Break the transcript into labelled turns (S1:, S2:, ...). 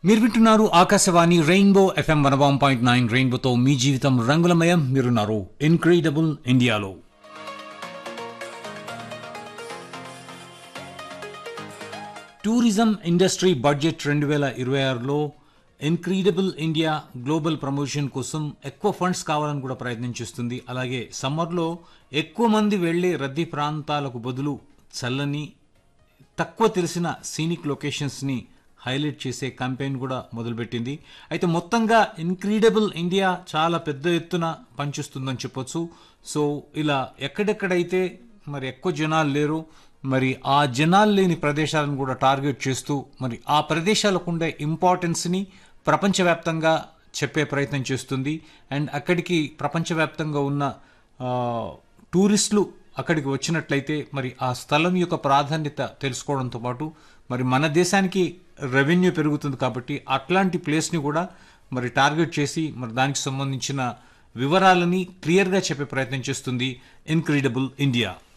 S1: మీరు వింటున్నారు Akashvani rainbow FM one one point nine రెయిన్బోతో మీ జీవితం రంగులమయం మీరున్నారు ఇన్క్రెడిబుల్ ఇండియాలో టూరిజం ఇండస్ట్రీ బడ్జెట్ రెండు వేల ఇరవై ఆరులో ఇన్క్రీడబుల్ ఇండియా గ్లోబల్ ప్రమోషన్ కోసం ఎక్కువ ఫండ్స్ కావాలని కూడా ప్రయత్నం చేస్తుంది అలాగే సమ్మర్లో ఎక్కువ మంది వెళ్లే రద్దీ ప్రాంతాలకు బదులు చల్లని తక్కువ తెలిసిన సీనిక్ లొకేషన్స్ని హైలైట్ చేసే క్యాంపెయిన్ కూడా మొదలుపెట్టింది అయితే మొత్తంగా ఇన్క్రీడబుల్ ఇండియా చాలా పెద్ద ఎత్తున పనిచేస్తుందని చెప్పొచ్చు సో ఇలా ఎక్కడెక్కడైతే మరి ఎక్కువ జనాలు లేరు మరి ఆ జనాలు లేని ప్రదేశాలను కూడా టార్గెట్ చేస్తూ మరి ఆ ప్రదేశాలకు ఉండే ఇంపార్టెన్స్ని ప్రపంచవ్యాప్తంగా చెప్పే ప్రయత్నం చేస్తుంది అండ్ అక్కడికి ప్రపంచవ్యాప్తంగా ఉన్న ఆ, టూరిస్టులు అక్కడికి వచ్చినట్లయితే మరి ఆ స్థలం యొక్క ప్రాధాన్యత తెలుసుకోవడంతో పాటు మరి మన దేశానికి రెవెన్యూ పెరుగుతుంది కాబట్టి అట్లాంటి ప్లేస్ని కూడా మరి టార్గెట్ చేసి మరి దానికి సంబంధించిన వివరాలని క్లియర్గా చెప్పే ప్రయత్నం చేస్తుంది ఇన్క్రీడబుల్ ఇండియా